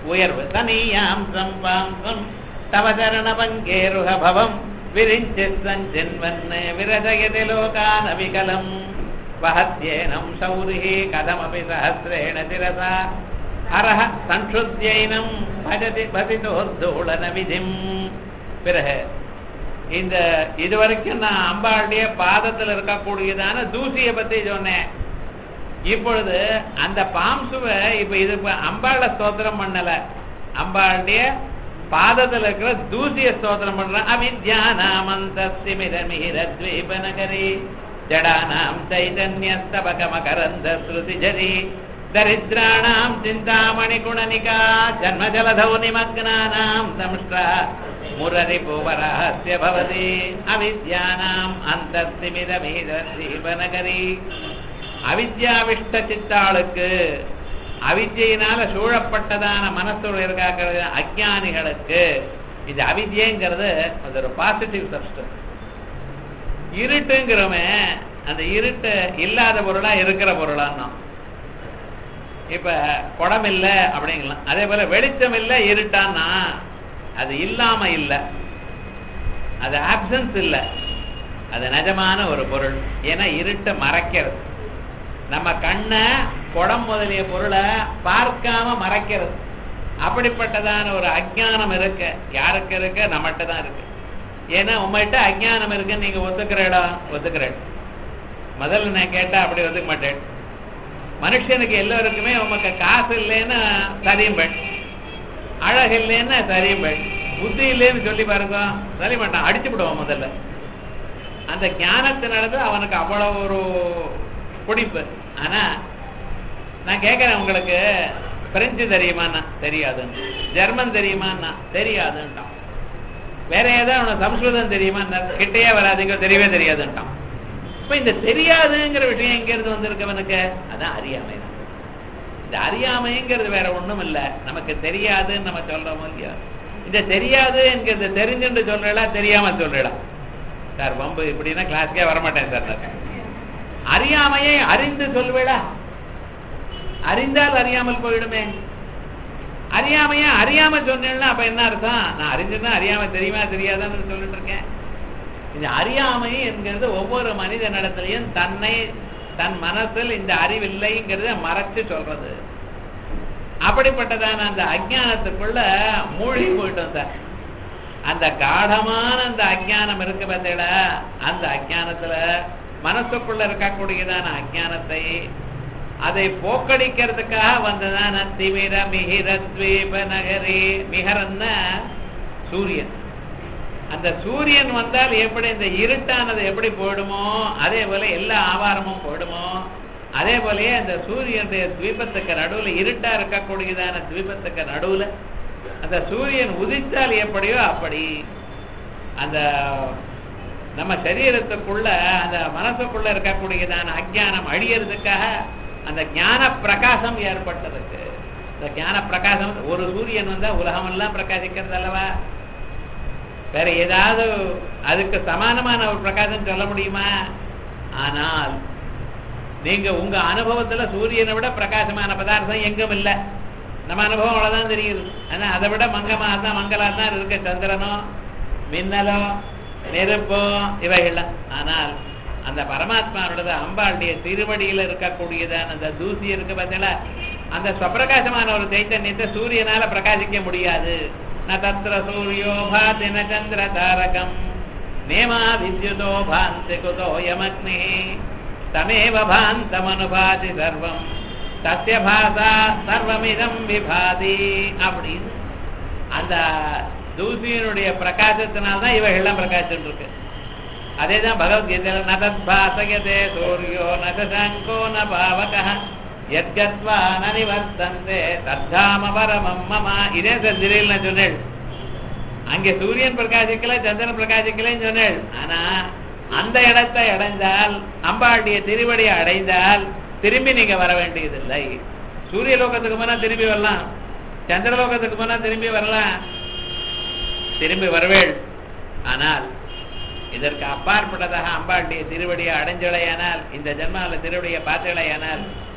உயர்வு தனியாம் சம்பாம்சம் தவதரண பங்கேருக பவம் விரிஞ்சி சஞ்சென்வன்னு விரஜயதி லோகான விகலம் வஹத்யேனம் சௌரிஹி கதமபி சஹசிரேண சிரசா ஹரஹ சன்ஷுத்யைனம் பஜதி பதிதோர்தோளன விதிம் பிறகு இந்த இதுவரைக்கும் நான் அம்பாளுடைய பாதத்தில் இருக்கக்கூடியதான தூசியை பத்தி சொன்னேன் இப்பொழுது அந்த பாம்சுவை இப்ப இது இப்ப அம்பாள ஸ்தோத்திரம் பண்ணல அம்பாளுடைய பாதத்துல இருக்கிற தூசிய ஸ்தோத்திரம் பண்றேன் அவித்யானாமந்தஸ்திமிரமிஹிரத்வீபநகரி ஜடானாம் சைதன்யஸ்தபகமகரந்த ஸ்ருதிஜரி தரித்ராணாம் சிந்தாமணி குணனிகா ஜன்மஜலதௌ நிமக்னானாம் தம்ஷ்டா முரரி பூவரஹஸ்ய பவதி அவித்யானாம் அந்தஸ்திமிரமிஹிரத்வீபநகரி அவித்யாவிஷ்ட சித்தாளுக்கு அவித்யினால சூழப்பட்டதான மனசோடு இருக்காக்கிற அஜானிகளுக்கு இது அவித்யங்கிறது அது ஒரு பாசிட்டிவ் சப்ஸ்டன்ஸ் இருட்டுங்கிறவன் அந்த இருட்டு இல்லாத பொருளா இருக்கிற பொருளான்னா இப்ப குடம் இல்லை அப்படிங்கலாம் அதே போல வெளிச்சம் இல்லை இருட்டான்னா அது இல்லாம இல்லை அது ஆப்சன்ஸ் இல்லை அது நிஜமான ஒரு பொருள் ஏன்னா இருட்டை மறைக்கிறது நம்ம கண்ணை குடம் முதலிய பொருளை பார்க்காம மறைக்கிறது அப்படிப்பட்டதான ஒரு அஜ்ஞானம் இருக்கு யாருக்கு இருக்கு நம்மகிட்ட தான் இருக்கு ஏன்னா உங்கள்கிட்ட அஜ்ஞானம் இருக்குன்னு நீங்க ஒத்துக்கிற இடம் ஒத்துக்கிறேன் முதல்ல நான் கேட்டா அப்படி ஒத்துக்க மாட்டேன் மனுஷனுக்கு எல்லோருக்குமே உமக்கு காசு இல்லைன்னா சரியும் பெண் அழகு இல்லைன்னா சரியும் பெண் புத்தி இல்லைன்னு சொல்லி பாருங்க சரி மாட்டான் அடிச்சு விடுவான் முதல்ல அந்த ஞானத்தினது அவனுக்கு அவ்வளவு ஒரு பிடிப்பு ஆனா நான் கேட்கிறேன் உங்களுக்கு பிரெஞ்சு தெரியுமாண்ணா தெரியாதுன்னு ஜெர்மன் தெரியுமாண்ணா தெரியாதுன்ட்டான் வேற ஏதாவது உனக்கு சம்ஸ்கிருதம் தெரியுமா கிட்டையே வராதுங்க தெரியவே தெரியாதுன்ட்டான் இப்ப இந்த தெரியாதுங்கிற விஷயம் எங்க இருந்து வந்திருக்கவனுக்கு அதான் அறியாமை தான் இந்த அறியாமைங்கிறது வேற ஒண்ணும் இல்ல நமக்கு தெரியாதுன்னு நம்ம சொல்றோமோ இல்லையா இந்த தெரியாது என்கிறது தெரிஞ்சுட்டு சொல்றா தெரியாம சொல்றா சார் வம்பு இப்படின்னா கிளாஸ்க்கே வரமாட்டேன் சார் நான் அறியாமையை அறிந்து சொல்வேடா அறிந்தால் அறியாமல் போயிடுமே அறியாமைய அறியாம சொன்னேன்னா அப்ப என்ன அர்த்தம் நான் அறிஞ்சுதான் அறியாம தெரியுமா தெரியாதான்னு சொல்லிட்டு இருக்கேன் இந்த அறியாமை என்கிறது ஒவ்வொரு மனித நடத்திலையும் தன்னை தன் மனசில் இந்த அறிவில்லைங்கிறத மறைச்சு சொல்றது அப்படிப்பட்டதான அந்த அஜானத்துக்குள்ள மூழ்கி போயிட்டோம் சார் அந்த காடமான அந்த அஜானம் இருக்கு பார்த்தீங்களா அந்த அஜானத்துல மனசுக்குள்ள இருக்கக்கூடியதான அஜானத்தை அதை போக்கடிக்கிறதுக்காக வந்ததான திமிர மிகிர துவீப நகரி மிகரன்னா சூரியன் அந்த சூரியன் வந்தால் எப்படி இந்த இருட்டானது எப்படி போயிடுமோ அதே போல எல்லா ஆவாரமும் போயிடுமோ அதே போலயே அந்த சூரியனுடைய தீபத்துக்கு நடுவுல இருட்டா இருக்கக்கூடியதான தீபத்துக்கு நடுவுல அந்த சூரியன் உதித்தால் எப்படியோ அப்படி அந்த நம்ம சரீரத்துக்குள்ள அந்த மனசுக்குள்ள இருக்கக்கூடியதான அஜானம் அழியறதுக்காக அந்த ஞான பிரகாசம் ஏற்பட்டதுக்கு இந்த ஞான பிரகாசம் ஒரு சூரியன் வந்தா உலகம் எல்லாம் பிரகாசிக்கிறது அல்லவா வேற ஏதாவது அதுக்கு சமானமான ஒரு பிரகாசம் சொல்ல முடியுமா ஆனால் நீங்க உங்க அனுபவத்துல சூரியனை விட பிரகாசமான பதார்த்தம் எங்கும் இல்லை நம்ம அனுபவம் அவ்வளவுதான் தெரியுது ஆனா அதை விட மங்கமாக தான் மங்களா தான் இருக்கு சந்திரனோ மின்னலோ நெருப்போ இவைகள்லாம் ஆனால் அந்த பரமாத்மாவோட அம்பாளுடைய திருவடியில இருக்கக்கூடியதான அந்த தூசி இருக்கு பார்த்தீங்களா அந்த ஸ்வப்பிரகாசமான ஒரு சைத்தன்யத்தை சூரியனால பிரகாசிக்க முடியாது ந தத்திர சூரியோ பாதி ந சந்திர தாரகம் நேமா வித்யுதோ பாந்தி குதோ யமக்னி தமேவ பாந்தமனுபாதி சர்வம் தஸ்ய பாசா சர்வமிதம் விபாதி அப்படின்னு அந்த தூசியினுடைய பிரகாசத்தினால்தான் இவைகள்லாம் பிரகாசிச்சுட்டு இருக்கு அதே தான் பகவத்கீதையில நதத் பாசகதே சூரியோ நகசங்கோ ந பாவக எத்கத்வா நனிவர்த்தந்தே தத்தாம பரமம் மம இதே சந்திரில் நான் சொன்னேன் அங்கே சூரியன் பிரகாசிக்கல சந்திரன் பிரகாசிக்கலன்னு சொன்னேன் ஆனா அந்த இடத்தை அடைந்தால் அம்பாளுடைய திருவடியை அடைந்தால் திரும்பி நீங்க வர வேண்டியதில்லை சூரிய லோகத்துக்கு போனா திரும்பி வரலாம் சந்திரலோகத்துக்கு போனா திரும்பி வரலாம் திரும்பி வரவேள் ஆனால் இதற்கு அப்பாற்பட்டதாக அம்பாளுடைய திருவடியை அடைஞ்சலையானால் இந்த ஜென்மாவில் திருவடியை பார்த்தலையானால்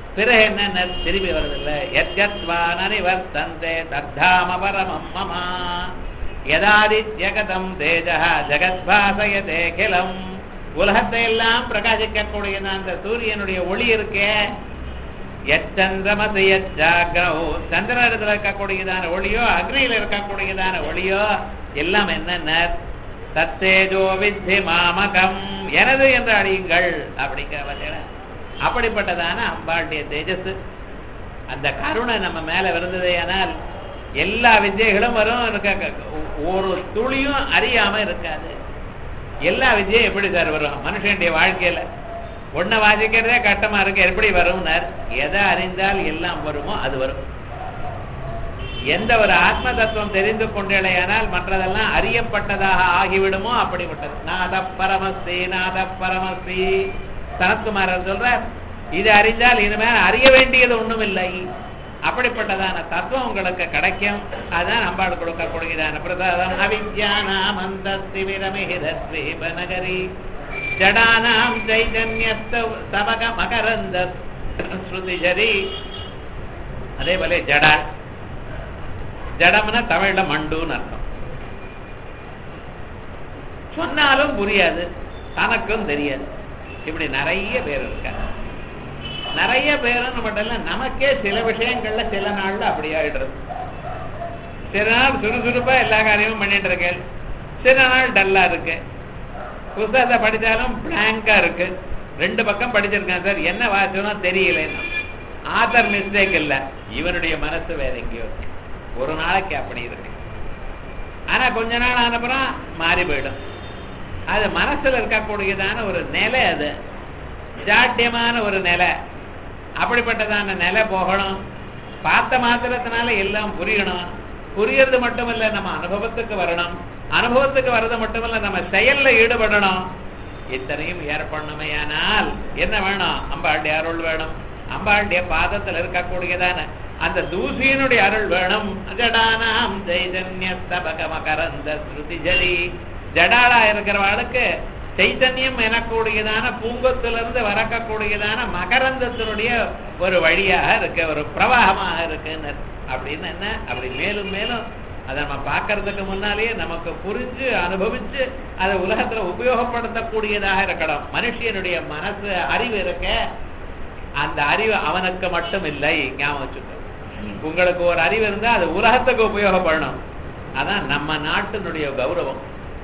பிறகு என்ன திரும்பி வருதில்லை எத்கத்வானி வர்த்தந்தே தத்தாம பரமம் மமா யதாதித்யகதம் தேஜா ஜெகத்பாசயதே கிலம் உலகத்தை எல்லாம் பிரகாசிக்கக்கூடிய அந்த சூரியனுடைய ஒளி இருக்கே எச்சந்திரமசி எச்சாக்ரோ சந்திரத்தில் இருக்கக்கூடியதான ஒளியோ அக்னியில் இருக்கக்கூடியதான ஒளியோ எல்லாம் என்னென்ன தத்தேஜோ வித்தி மாமகம் எனது என்று அழியுங்கள் அப்படிங்கிற பார்த்தீங்களா அப்படிப்பட்டதான அம்பாளுடைய தேஜஸ் அந்த கருணை நம்ம மேல விருந்ததே ஆனால் எல்லா வித்தியைகளும் வரும் இருக்க ஒரு துளியும் அறியாம இருக்காது எல்லா வித்தியும் எப்படி சார் வரும் மனுஷனுடைய வாழ்க்கையில ஒன்றை வாசிக்கிறதே கட்டமா இருக்கு எப்படி வரும்னார் எதை அறிந்தால் எல்லாம் வருமோ அது வரும் எந்த ஒரு ஆத்ம தத்துவம் தெரிந்து கொண்டேலையானால் மற்றதெல்லாம் அறியப்பட்டதாக ஆகிவிடுமோ அப்படிப்பட்டது நாத பரமஸ்தி நாத பரமஸ்தி சனத்குமாரர் சொல்றார் இது அறிந்தால் இனிமேல் அறிய வேண்டியது ஒண்ணும் இல்லை அப்படிப்பட்டதான தத்துவம் உங்களுக்கு கிடைக்கும் அதான் அம்பாள் கொடுக்கக்கூடியதான பிரசாதம் அவித்யானாம் அந்த நகரி ஜடானாம் சைதன்யத்த சபக மகரந்த ஸ்ருதிஜரி அதே போல ஜடா ஜடம்னா தமிழ்ல மண்டுன்னு அர்த்தம் சொன்னாலும் புரியாது தனக்கும் தெரியாது இப்படி நிறைய பேர் இருக்காங்க நிறைய பேருன்னு மட்டும் இல்ல நமக்கே சில விஷயங்கள்ல சில நாள்ல அப்படி ஆயிடுறது சில நாள் சுறுசுறுப்பா எல்லா காரியமும் பண்ணிட்டு இருக்கேன் சில நாள் டல்லா இருக்கு புத்தகத்தை படித்தாலும் பிளாங்கா இருக்கு ரெண்டு பக்கம் படிச்சிருக்கேன் சார் என்ன வாசனம் தெரியலன்னு ஆத்தர் மிஸ்டேக் இல்ல இவனுடைய மனசு வேற எங்கேயோ இருக்கு ஒரு நாளைக்கு அப்படி இருக்கு ஆனா கொஞ்ச நாள் ஆனப்புறம் மாறி போயிடும் அது மனசுல இருக்கக்கூடியதான ஒரு நிலை அது ஜாட்டியமான ஒரு நிலை அப்படிப்பட்டதான நிலை போகணும் பார்த்த மாத்திரத்தினால எல்லாம் புரியணும் புரியறது மட்டுமல்ல நம்ம அனுபவத்துக்கு வரணும் அனுபவத்துக்கு வர்றது மட்டுமல்ல நம்ம செயல்ல ஈடுபடணும் இத்தனையும் ஏற்படணுமையானால் என்ன வேணும் அம்பாளுடைய அருள் வேணும் அம்பாளுடைய பாதத்தில் இருக்கக்கூடியதான அந்த தூசியினுடைய அருள் வேணும் ஜடானாம் சைதன்ய ஸ்தபக மகரந்த ஸ்ருதி ஜடி ஜடாலா இருக்கிறவாளுக்கு சைத்தன்யம் எனக்கூடியதான பூங்கத்திலிருந்து வரக்கக்கூடியதான மகரந்தத்தினுடைய ஒரு வழியாக இருக்கு ஒரு பிரவாகமாக இருக்குன்னு அப்படின்னு என்ன அப்படி மேலும் மேலும் அதை நம்ம பார்க்கறதுக்கு முன்னாலேயே நமக்கு புரிஞ்சு அனுபவிச்சு அதை உலகத்துல உபயோகப்படுத்தக்கூடியதாக இருக்கணும் மனுஷனுடைய மனசு அறிவு இருக்க அந்த அறிவு அவனுக்கு மட்டும் இல்லை ஞாபகம் வச்சுக்கோ உங்களுக்கு ஒரு அறிவு இருந்தா அது உலகத்துக்கு உபயோகப்படணும் அதான் நம்ம நாட்டினுடைய கௌரவம்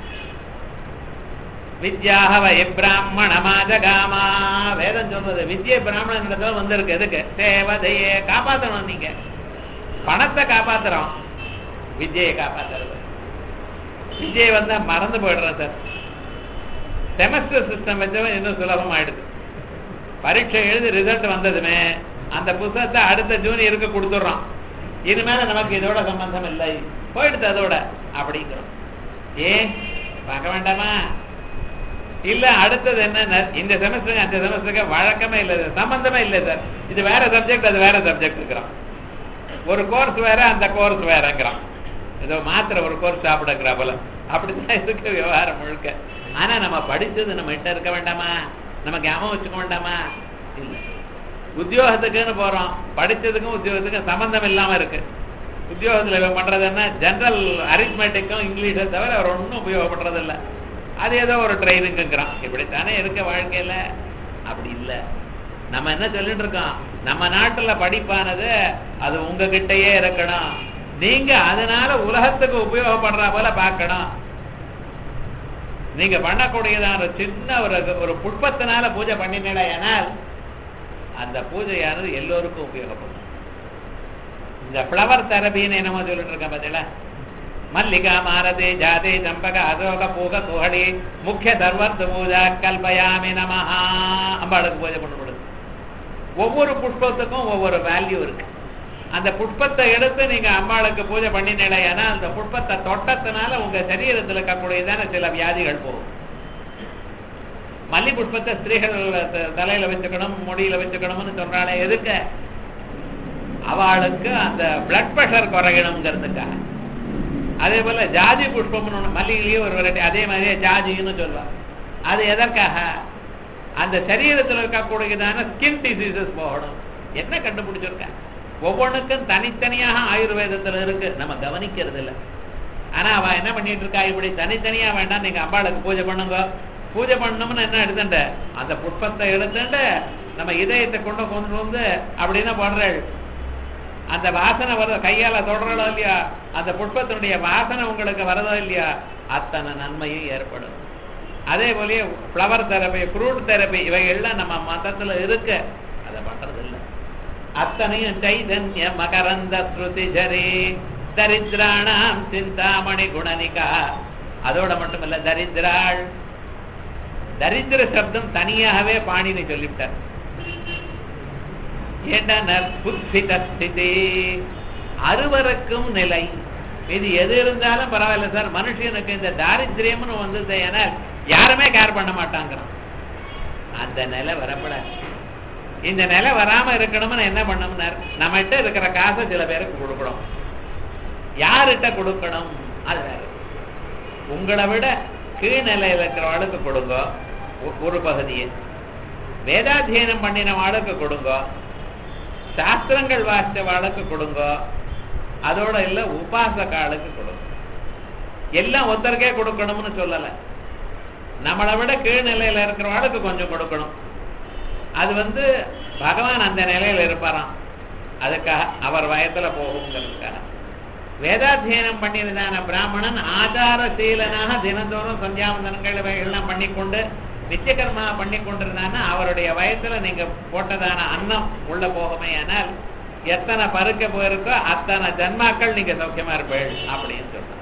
வித்யாகவ பிராமணமாஜகாமா வேதம் சொல்றது வித்ய பிராமணன் வந்திருக்கு எதுக்கு தேவதையே காப்பாத்தணும் நீங்க பணத்தை காப்பாத்துறோம் வித்யை காப்பாத்துறது விஜய் வந்தா மறந்து போயிடுறேன் சார் செமஸ்டர் சிஸ்டம் வச்சவன் இன்னும் சுலபமாயிடுது பரீட்சை எழுதி ரிசல்ட் வந்ததுமே அந்த புத்தகத்தை அடுத்த ஜூனியருக்கு கொடுத்துட்றோம் இனிமேல நமக்கு இதோட சம்பந்தம் இல்லை போயிடுது அதோட அப்படிங்கிறோம் ஏன் பார்க்க வேண்டாமா இல்ல அடுத்தது என்ன இந்த செமஸ்டருக்கு அந்த செமஸ்டருக்கு வழக்கமே இல்லை சம்பந்தமே இல்லை சார் இது வேற சப்ஜெக்ட் அது வேற சப்ஜெக்ட் இருக்கிறோம் ஒரு கோர்ஸ் வேற அந்த கோர்ஸ் வேறங்கிறான் ஏதோ மாத்திர ஒரு கோர்ஸ் சாப்பிடுக்கிறா போல அப்படிதான் இருக்கு விவகாரம் முழுக்க ஆனா நம்ம படிச்சது நம்ம கிட்ட இருக்க வேண்டாமா நம்ம ஞாபகம் வச்சுக்க வேண்டாமா இல்ல உத்தியோகத்துக்குன்னு போறோம் படிச்சதுக்கும் உத்தியோகத்துக்கும் சம்பந்தம் இல்லாம இருக்கு உத்தியோகத்துல இவன் பண்றது என்ன ஜெனரல் அரித்மெட்டிக்கும் இங்கிலீஷை தவிர அவர் ஒன்றும் உபயோகப்படுறது இல்லை அது ஏதோ ஒரு ட்ரைனிங்குங்கிறான் இப்படித்தானே இருக்க வாழ்க்கையில அப்படி இல்லை நம்ம என்ன சொல்லிட்டு இருக்கோம் நம்ம நாட்டுல படிப்பானது அது உங்ககிட்டயே இருக்கணும் நீங்க அதனால உலகத்துக்கு உபயோகப்படுற போல பார்க்கணும் நீங்க பண்ணக்கூடியதான ஒரு சின்ன ஒரு ஒரு புட்பத்தினால பூஜை பண்ணினால் அந்த பூஜையானது எல்லோருக்கும் உபயோகப்படும் இந்த ஃப்ளவர் தெரபின்னு என்னமோ சொல்லிட்டு இருக்கேன் பார்த்தீங்களா மல்லிகா மாரதி ஜாதி சம்பக அசோக பூக குஹடி முக்கிய சர்வர்த்த பூஜா கல்பயாமி நமஹா அம்பாளுக்கு பூஜை பண்ணப்படுது ஒவ்வொரு புஷ்பத்துக்கும் ஒவ்வொரு வேல்யூ இருக்கு அந்த புஷ்பத்தை எடுத்து நீங்க அம்பாளுக்கு பூஜை பண்ணினேன்னா அந்த புஷ்பத்தை தொட்டத்தினால உங்க சரீரத்தில் இருக்கக்கூடியதான சில வியாதிகள் போகும் மல்லி புஷ்பத்தை ஸ்திரீகள் தலையில வச்சுக்கணும் முடியில வச்சுக்கணும்னு சொல்றாளே எதுக்கு அவளுக்கு அந்த பிளட் ப்ரெஷர் குறையணுங்கிறதுக்காக அதே போல ஜாதி புஷ்பம்னு ஒண்ணு மல்லிகையிலேயே ஒரு வெரைட்டி அதே மாதிரியே ஜாதின்னு சொல்லுவாங்க அது எதற்காக அந்த சரீரத்தில் இருக்கக்கூடியதான ஸ்கின் டிசீசஸ் போகணும் என்ன கண்டுபிடிச்சிருக்கா ஒவ்வொன்றுக்கும் தனித்தனியாக ஆயுர்வேதத்துல இருக்கு நம்ம கவனிக்கிறது இல்லை ஆனா அவ என்ன பண்ணிட்டு இருக்கா இப்படி தனித்தனியா வேண்டாம் நீங்க அம்பாளுக்கு பூஜை பண்ணுங்க பூஜை பண்ணணும்னு என்ன எடுத்துட்ட அந்த புஷ்பத்தை எடுத்துட்டு நம்ம இதயத்தை கொண்டு கொண்டு வந்து அப்படின்னு போடுறாள் அந்த வாசனை வர கையால தொடரலோ இல்லையா அந்த புஷ்பத்தினுடைய வாசனை உங்களுக்கு வரதோ இல்லையா அத்தனை நன்மையும் ஏற்படும் அதே போலயே ஃப்ளவர் தெரப்பி ஃப்ரூட் தெரப்பி இவைகள்லாம் நம்ம மதத்துல இருக்கு அதை பண்றது இல்லை அத்தனையும் சைதன்ய மகரந்த ஸ்ருதி ஜரே தரித்ராணாம் சிந்தாமணி குணனிகா அதோட மட்டுமல்ல தரித்ராள் தரித்திர சப்தம் தனியாகவே பாணினி சொல்லிவிட்டார் ஏண்டா புத்திதஸ்திதி அறுவருக்கும் நிலை இது எது இருந்தாலும் பரவாயில்ல சார் மனுஷனுக்கு இந்த தாரித்திரியம்னு வந்தது ஏன்னா யாருமே கேர் பண்ண மாட்டாங்கிறான் அந்த நிலை வரப்படாது இந்த நிலை வராம இருக்கணும்னு என்ன பண்ணணும்னார் நம்மகிட்ட இருக்கிற காசை சில பேருக்கு கொடுக்கணும் யார்கிட்ட கொடுக்கணும் அது வேற உங்களை விட கீழ்நிலையில் இருக்கிறவளுக்கு கொடுங்க ஒ- ஒரு பகுதியை வேதாத்தியனம் பண்ணின வாளுக்கு கொடுங்க சாஸ்திரங்கள் வாசித்த வாளுக்கு கொடுங்க அதோட இல்ல உபாசகாளுக்கு கொடுங்க எல்லாம் ஒருத்தருக்கே கொடுக்கணும்னு சொல்லல நம்மளை விட கீழ்நிலையில இருக்கிறவாளுக்கு கொஞ்சம் கொடுக்கணும் அது வந்து பகவான் அந்த நிலையில இருப்பாராம் அதுக்காக அவர் வயத்துல போகுங்கிறதுக்காக வேதாத்தியனம் பண்ணியதான பிராமணன் ஆச்சாரசீலனாக தினந்தோறும் சந்தியாவந்தனங்கள் இவைகள்லாம் பண்ணிக்கொண்டு நித்தியகர்மா பண்ணி கொண்டிருந்தான்னா அவருடைய வயசுல நீங்க போட்டதான அன்னம் உள்ள போகுமே ஆனால் எத்தனை பருக்க போயிருக்கோ அத்தனை ஜன்மாக்கள் நீங்க சௌக்கியமா இருப்பீள் அப்படின்னு சொல்றாங்க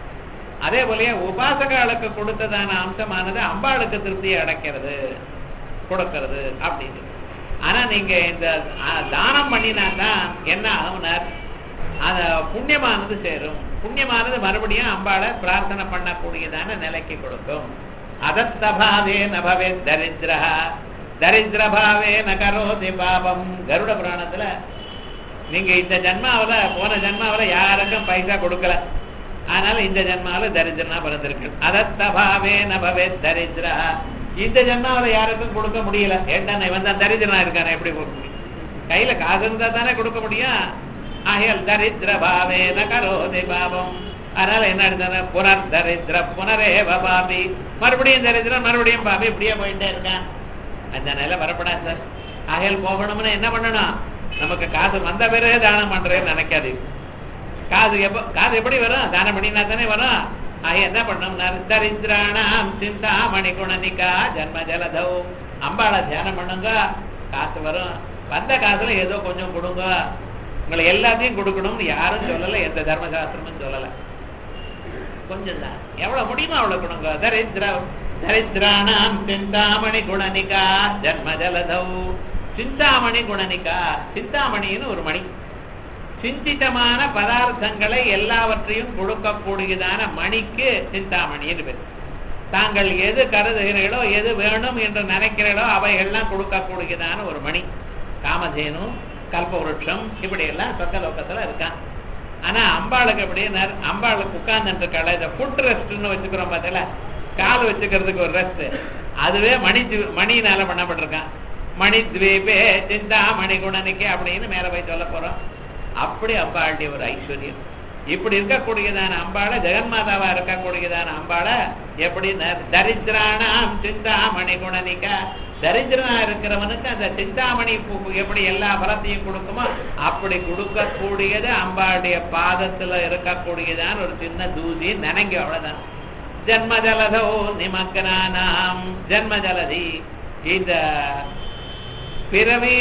அதே போலயே உபாசகாளுக்கு கொடுத்ததான அம்சமானது அம்பாளுக்கு திருப்தியை அடைக்கிறது கொடுக்கிறது அப்படின்னு ஆனா நீங்க இந்த அஹ், தானம் பண்ணினா தான் என்ன ஆகும்னார் அந்த புண்ணியமானது சேரும் புண்ணியமானது மறுபடியும் அம்பாளை பிரார்த்தனை பண்ணக்கூடியதான நிலைக்கு கொடுக்கும் அதஸ்தபாவே நபவே தரித்திர தரித்திரபாவே நகரோதி பாபம் கருட புராணத்துல நீங்க இந்த ஜன்மாவுல போன ஜன்மாவுல யாருக்கும் பைசா கொடுக்கல அதனால இந்த ஜன்மாவில தரித்திரனா பிறந்திருக்கு அதஸ்தபாவே நபவே தரித்திரா இந்த ஜன்மாவில யாருக்கும் கொடுக்க முடியல ஏண்டா இவன் தான் தரித்திரனா இருக்கானே எப்படி கொடுக்க முடியும் கையில காசு இருந்தா தானே கொடுக்க முடியும் ஆகையால் தரித்திர பாவேன கரோதி பாவம் அதனால என்ன எடுத்தாங்க புனர் தரித்திர புனரேவ பாபி மறுபடியும் தரித்திரம் மறுபடியும் பாபி இப்படியே போயிட்டே இருக்கான் அந்த நிலை வரப்படாது சார் ஆகையால் போகணும்னு என்ன பண்ணணும் நமக்கு காசு வந்த பிறகு தானம் பண்றேன்னு நினைக்காது காது எப்ப காது எப்படி வரும் தானம் பண்ணினா தானே வரும் ஆக என்ன பண்ணோம்னா தரித்திராணாம் சிந்தாமணி குணனிகா ஜன்ம ஜலதௌ அம்பாளை தியானம் பண்ணுங்க காசு வரும் வந்த காசுல ஏதோ கொஞ்சம் கொடுங்க உங்களை எல்லாத்தையும் கொடுக்கணும்னு யாரும் சொல்லல எந்த தர்மசாஸ்திரமும் சொல்லல கொஞ்சம் தான் எவ்வளவு முடியுமோ அவ்வளவு கொடுங்க தரித்திர தரித்திராணாம் சிந்தாமணி குணனிகா ஜன்ம ஜலதௌ சிந்தாமணி குணனிகா சிந்தாமணின்னு ஒரு மணி சிந்தித்தமான பதார்த்தங்களை எல்லாவற்றையும் கொடுக்கக்கூடியதான மணிக்கு சிந்தாமணின்னு பேர் தாங்கள் எது கருதுகிறீர்களோ எது வேணும் என்று நினைக்கிறீர்களோ அவைகள்லாம் கொடுக்கக்கூடியதான ஒரு மணி காமதேனு கல்பவருஷம் இப்படி எல்லாம் சொர்க்கலோகத்துல இருக்கான் ஆனா அம்பாளுக்கு எப்படின்னா அம்பாளுக்கு உட்கார்ந்துட்டு இருக்காள் இந்த ஃபுட் ரெஸ்ட்னு வச்சுக்கிறோம் பார்த்தல கால் வச்சுக்கிறதுக்கு ஒரு ரெஸ்ட் அதுவே மணி தி- மணியினால பண்ணப்பட்டிருக்கான் மணி துவீபே சிந்தா மணி குணனிக்கு அப்படின்னு மேல போய் சொல்ல போறோம் அப்படி அம்பாளுடைய ஒரு ஐஸ்வர்யம் இப்படி இருக்கக்கூடியதான அம்பாளை ஜெகன்மாதாவா இருக்கக்கூடியதான அம்பாளை எப்படி தரித்திரானாம் சிந்தாமணி குணனிக்கா தரித்திரனா இருக்கிறவனுக்கு அந்த சிந்தாமணி பூ எப்படி எல்லா பலத்தையும் கொடுக்குமோ அப்படி கொடுக்கக்கூடியது அம்பாளுடைய பாதத்துல இருக்கக்கூடியதான ஒரு சின்ன தூசி நினைங்க அவ்வளவுதான் ஜன்ம ஜலதோ நிமக்னானாம் ஜன்ம ஜலதி இந்த பிறவி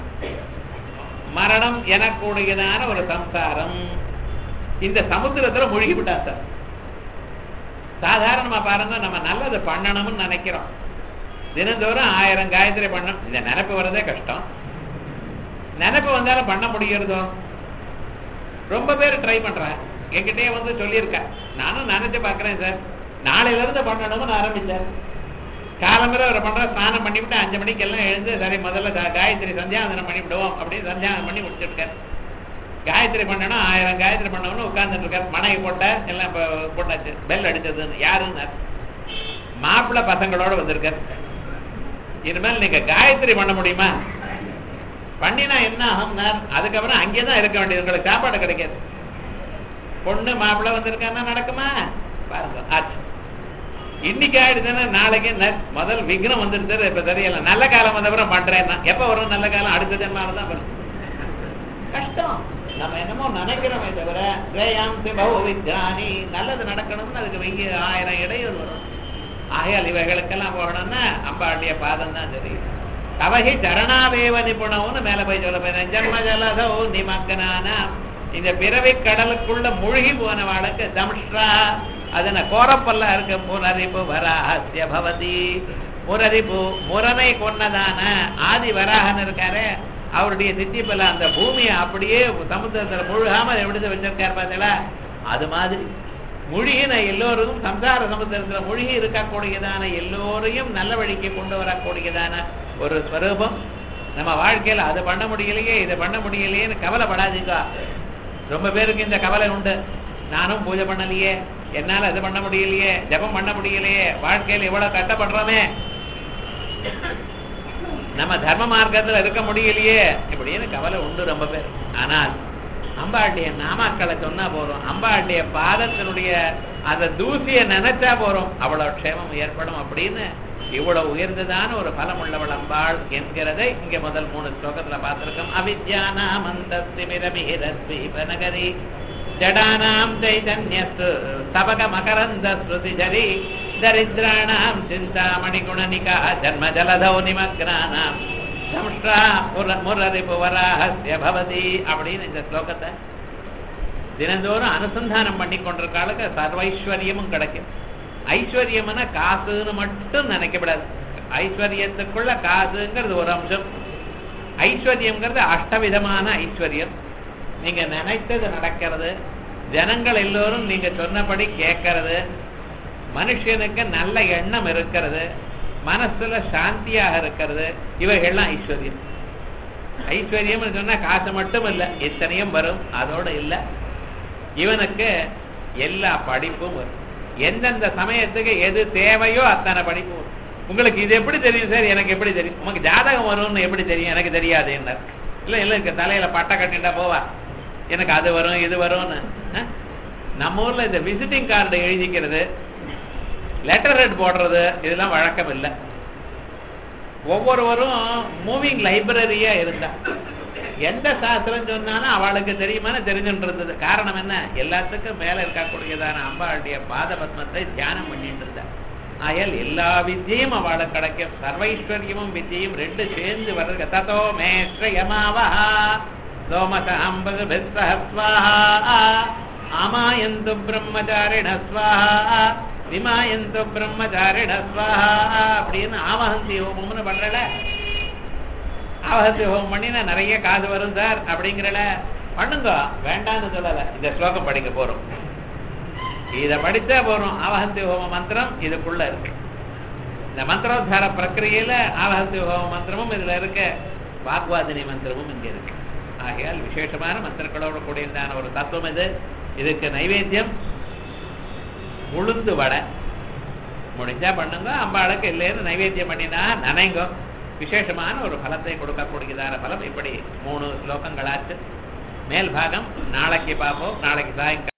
மரணம் எனக்கூடியதான ஒரு சம்சாரம் இந்த சமுத்திரத்துல மூழ்கி விட்டா சார் சாதாரணமா பாருங்க நம்ம நல்லது பண்ணணும்னு நினைக்கிறோம் தினந்தோறும் ஆயிரம் காயத்ரி பண்ணணும் இந்த நினைப்பு வரதே கஷ்டம் நினைப்பு வந்தாலும் பண்ண முடிகிறதோ ரொம்ப பேர் ட்ரை பண்றேன் என்கிட்டயே வந்து சொல்லியிருக்கேன் நானும் நினைச்சு பார்க்கறேன் சார் நாளையில இருந்து பண்ணணும்னு ஆரம்பிச்சேன் காலம்பரை அவர் பண்ற ஸ்நானம் பண்ணிவிட்டு அஞ்சு மணிக்கு எல்லாம் எழுந்து சரி முதல்ல கா- காயத்ரி சந்தியாவந்தனம் பண்ணி விடுவோம் அப்படின்னு சந்தியாவந்தனம் பண்ணி முடிச்சிருக்காரு காயத்ரி பண்ணணும் ஆயிரம் காயத்ரி பண்ணணும்னு உட்கார்ந்துட்டு இருக்காரு மனைவி போட்ட எல்லாம் இப்ப போட்டாச்சு பெல் அடிச்சதுன்னு யாருன்னு மாப்பிள்ளை பசங்களோட வந்திருக்காரு இனிமேல் நீங்க காயத்ரி பண்ண முடியுமா பண்ணினா என்ன ஆகும்னார் அதுக்கப்புறம் அங்கே தான் இருக்க வேண்டியது உங்களுக்கு சாப்பாடு கிடைக்காது பொண்ணு மாப்பிள்ளை வந்திருக்கான்னா நடக்குமா பாருங்க ஆச்சு இன்னைக்கு ஆயிடுச்சுன்னா நாளைக்கு ந- முதல் விக்னம் வந்துருச்சு இப்ப தெரியல நல்ல காலம் வந்தப்புறம் பண்றேன் எப்ப வரும் நல்ல காலம் அடுத்த ஜென்மால தான் வரும் கஷ்டம் நம்ம என்னமோ நினைக்கிறோமே தவிர ஸ்ரேயாம் பௌ விஜானி நல்லது நடக்கணும்னு அதுக்கு வெய்ய ஆயிரம் இடையூறு வரும் ஆகையால் இவைகளுக்கெல்லாம் போகணும்னா அம்பாளுடைய பாதம் தான் தெரியும் தவகி சரணாவேவ நிபுணம்னு மேல போய் சொல்ல போறேன் ஜன்ம ஜலதோ நிமக்கனான இந்த பிறவி கடலுக்குள்ள மூழ்கி போனவாளுக்கு தம்ஷ்ரா அதன கோரப்பல்ல இருக்க முரரிப்பு வராஹஸ்ய பவதி முரரிப்பு முரனை கொன்னதான ஆதி வராகன் இருக்காரு அவருடைய திட்டிப்பல அந்த பூமியை அப்படியே சமுத்திரத்துல முழுகாம எப்படி வச்சிருக்காரு பார்த்தீங்களா அது மாதிரி முழுகின எல்லோரும் சம்சார சமுத்திரத்துல முழுகி இருக்கக்கூடியதான எல்லோரையும் நல்ல வழிக்கு கொண்டு வரக்கூடியதான ஒரு ஸ்வரூபம் நம்ம வாழ்க்கையில அது பண்ண முடியலையே இதை பண்ண முடியலையேன்னு கவலைப்படாதீங்க ரொம்ப பேருக்கு இந்த கவலை உண்டு நானும் பூஜை பண்ணலையே என்னால அது பண்ண முடியலையே ஜெபம் பண்ண முடியலையே வாழ்க்கையில இவ்வளவு கஷ்டப்படுறோமே நம்ம தர்ம மார்க்கத்துல இருக்க முடியலையே இப்படின்னு கவலை உண்டு ரொம்ப பேர் ஆனால் அம்பாளுடைய நாமாக்களை சொன்னா போறோம் அம்பாளுடைய பாதத்தினுடைய அந்த தூசியை நினைச்சா போறோம் அவ்வளவு க்ஷேமம் ஏற்படும் அப்படின்னு இவ்வளவு உயர்ந்ததான ஒரு பலம் உள்ளவள் அம்பாள் என்கிறதை இங்க முதல் மூணு ஸ்லோகத்துல பார்த்திருக்கோம் அவித்யானாமந்தஸ்திமிரமிஹிரஸ்வீபநகரி ஜடானாம் சைதன்யஸ்து சபக மகரந்த ஸ்ருதிஜரி தரித்ராணாம் சிந்தாமணி குணனிகா ஜன்ம ஜலதௌ நிமக்னானாம் சம்ஷ்ரா முர- முரரிபு வராஹஸ்ய பவதி அப்படின்னு இந்த ஸ்லோகத்தை தினந்தோறும் அனுசந்தானம் பண்ணி கொண்டிருக்காளுக்கு சர்வைஸ்வரியமும் கிடைக்கும் ஐஸ்வர்யம்னா காசுன்னு மட்டும் நினைக்கப்படாது ஐஸ்வர்யத்துக்குள்ள காசுங்கிறது ஒரு அம்சம் ஐஸ்வர்யம்ங்கிறது அஷ்டவிதமான ஐஸ்வர்யம் நீங்க நினைத்தது நடக்கிறது ஜனங்கள் எல்லோரும் நீங்க சொன்னபடி கேட்கறது மனுஷனுக்கு நல்ல எண்ணம் இருக்கிறது மனசுல சாந்தியாக இருக்கிறது இவைகள்லாம் ஐஸ்வர்யம் ஐஸ்வர்யம் சொன்னா காசு மட்டும் இல்ல இத்தனையும் வரும் அதோட இல்ல இவனுக்கு எல்லா படிப்பும் வரும் எந்தெந்த சமயத்துக்கு எது தேவையோ அத்தனை படிப்பும் வரும் உங்களுக்கு இது எப்படி தெரியும் சார் எனக்கு எப்படி தெரியும் உனக்கு ஜாதகம் வரும்னு எப்படி தெரியும் எனக்கு தெரியாது என்ன இல்ல இல்ல இங்க தலையில பட்டை கட்டிட்டா போவா எனக்கு அது வரும் இது வரும்னு அஹ்? நம்ம ஊர்ல இந்த விசிட்டிங் கார்டு எழுதிக்கிறது லெட்டர் ஹெட் போடுறது இதெல்லாம் வழக்கம் இல்லை ஒவ்வொருவரும் மூவிங் லைப்ரரியா இருந்தா எந்த சாஸ்திரம் சொன்னாலும் அவளுக்கு தெரியுமான்னு தெரிஞ்சுட்டு இருந்தது காரணம் என்ன எல்லாத்துக்கும் மேல இருக்கக்கூடியதான அம்பாளுடைய பாத பத்மத்தை தியானம் பண்ணிட்டு இருந்தா ஆயால் எல்லா வித்தியும் அவளுக்கு கிடைக்கும் சர்வைஸ்வர்யமும் வித்தியும் ரெண்டு சேர்ந்து வர்றது ததோ மேஸ்ரயமாவா சோமச அம்பது பிஸ்வஹஸ்வாஹா ஆமாயந்து பிரம்மச்சாரிண ஸ்வாஹா விமாயந்து பிரம்மச்சாரிண ஸ்வாஹா அப்படின்னு ஆவஹந்தி ஹோமம்னு பண்றல ஆவஹந்தி ஹோமம் பண்ணினா நிறைய காசு வரும் சார் அப்படிங்கிறல பண்ணுங்க வேண்டாம்னு சொல்லல இந்த ஸ்லோகம் படிக்க போறோம் இத படிச்சா போறோம் ஆவஹந்தி ஹோம மந்திரம் இதுக்குள்ள இருக்கு இந்த மந்திரோத்தார பிரக்கிரியில ஆவஹந்தி ஹோம மந்திரமும் இதுல இருக்கு வாக்வாதினி மந்திரமும் இங்க இருக்கு ஆகையால் விசேஷமான மந்திரங்களோட கூடியதான ஒரு தத்துவம் இது இதுக்கு நைவேத்தியம் உளுந்து வடை முடிஞ்சா பண்ணுங்க அம்பாளுக்கு இல்லைன்னு நைவேத்தியம் பண்ணினா நனைங்கோ விசேஷமான ஒரு பலத்தை கொடுக்கக்கூடியதான பலம் இப்படி மூணு ஸ்லோகங்களாச்சு மேல் பாகம் நாளைக்கு பார்ப்போம் நாளைக்கு சாயங்காலம்